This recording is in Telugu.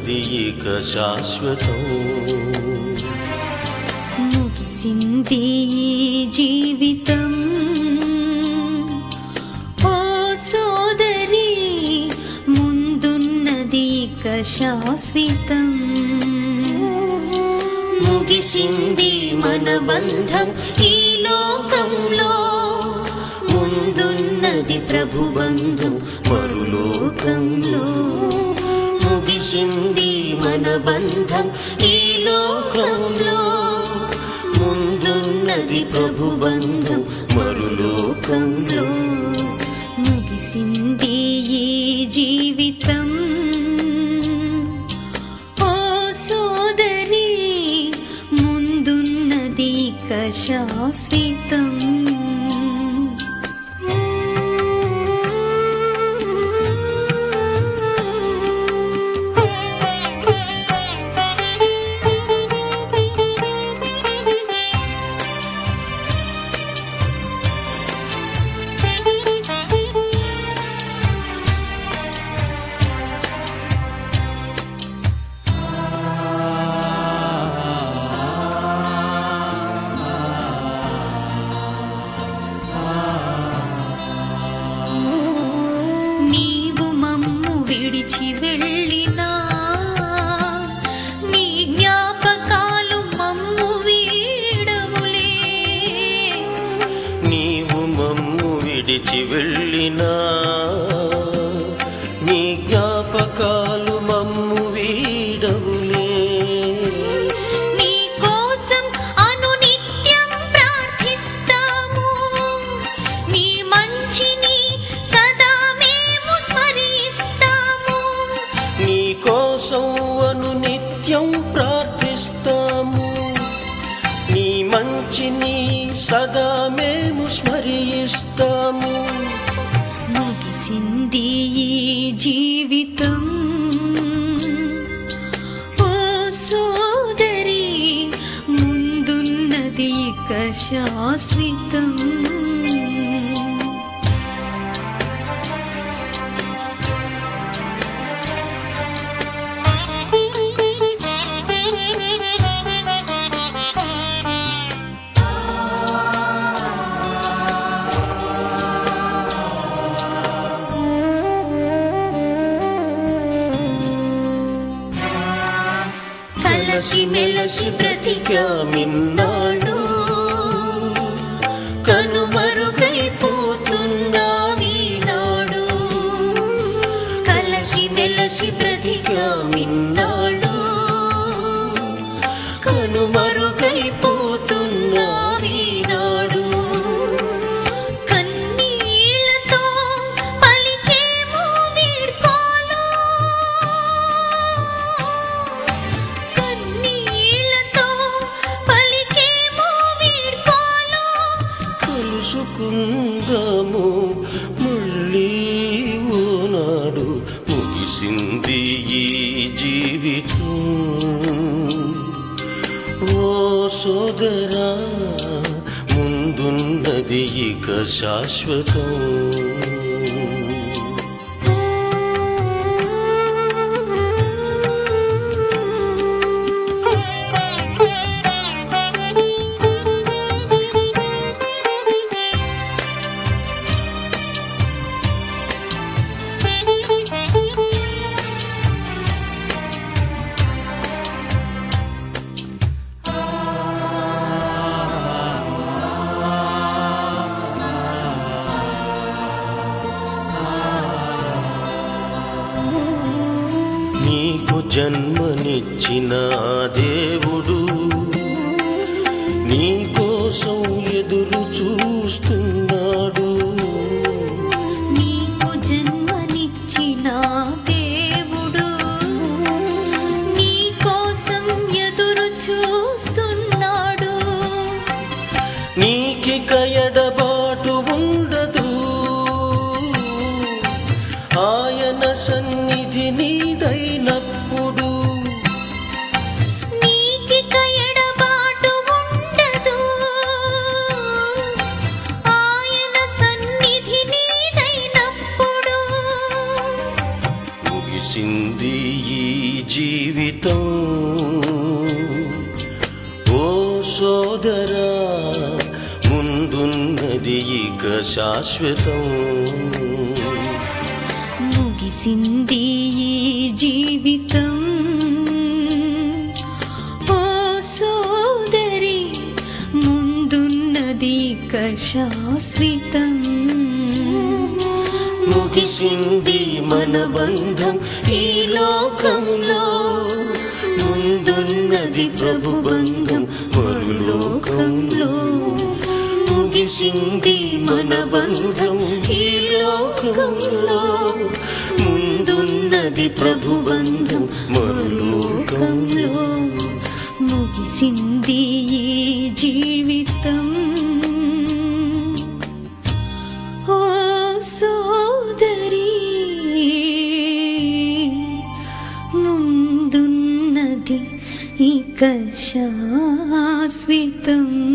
ముందున్నది ఇక శాశ్వతం ముగిసింది ఈ జీవితం ఓ సోదరి ముందున్నది ఇక శాశ్వతం ముగిసింది మన బంధం ఈ లోకంలో ముందున్నది ప్రభు బంధం మరులోకంలో ముగిసింది మన బంధం ఈ లోకంలో ముందున్నది ప్రభు బంధం మరులోకంలో ముగిసింది ఈ జీవితం ఓ సోదరి ముందున్నది ఇక శాశ్వతం నీవు మమ్ము విడిచి వెళ్ళినా నీ జ్ఞాపకాలు మమ్ము వీడవులే నీవు మమ్ము విడిచి వెళ్ళినా నీ జ్ఞాపకాలు మమ్ము వీడవులే నీ కోసం అనునిత్యం ప్రార్థిస్తాము నీ మంచిని సదా మేము స్మరిస్తాము నీ కోసం అను నిత్యం ప్రార్థిస్తాము నీ మంచిని సదా మేము స్మరిస్తాము ముగిసింది ఈ జీవితం ఓ సోదరి ముందున్నది ఇక శాశ్వతం కలసి మెలసి బ్రతికామిన్నాడు కనుమరుగైపోతున్నావీనాడు కలసి మెలసి బ్రతికామిన్నాడు కనుమరుగైపోతున్నావీనాడు కన్నీళ్లతో పలికేమో వీడ్కోలు కన్నీళ్లతో పలికేమో వీడ్కోలు కలుసుకుందాము మళ్ళీ ఓనాడు ముగిసింది ఈ జీవితం ఓ సోదరా ముందున్నది ఇక శాశ్వతం నీకు జన్మనిచ్చిన ఆ దేవుడు నీ కోసం ఎదురు చూస్తున్నాడు నీకు జన్మనిచ్చిన దేవుడు నీ కోసం ఎదురు చూస్తున్నాడు నీకిక ఎడబాటు ఉండదు ఆయన సన్నిధి నీదైనప్పుడు నీకిక ఎడబాటు ఉండదు ఆయన సన్నిధి నీదైనప్పుడు ముగిసింది ఈ జీవితం ఓ సోదరా ముందున్నది ఇక శాశ్వతం ముగిసింది ఈ జీవితం ఓ సోదరి ముందున్నది ఇక శాశ్వతం ముగిసింది మన బంధం ఈ లోకంలో ముందున్నది ప్రభు బంధం మరులోకంలో ముగిసింది మన బంధం ఈ లోకంలో ముందున్నది ప్రభు బంధం మరులోకంలో ముగిసింది ఈ జీవితం ఓ సోదరి ముందున్నది ఇక శాశ్వతం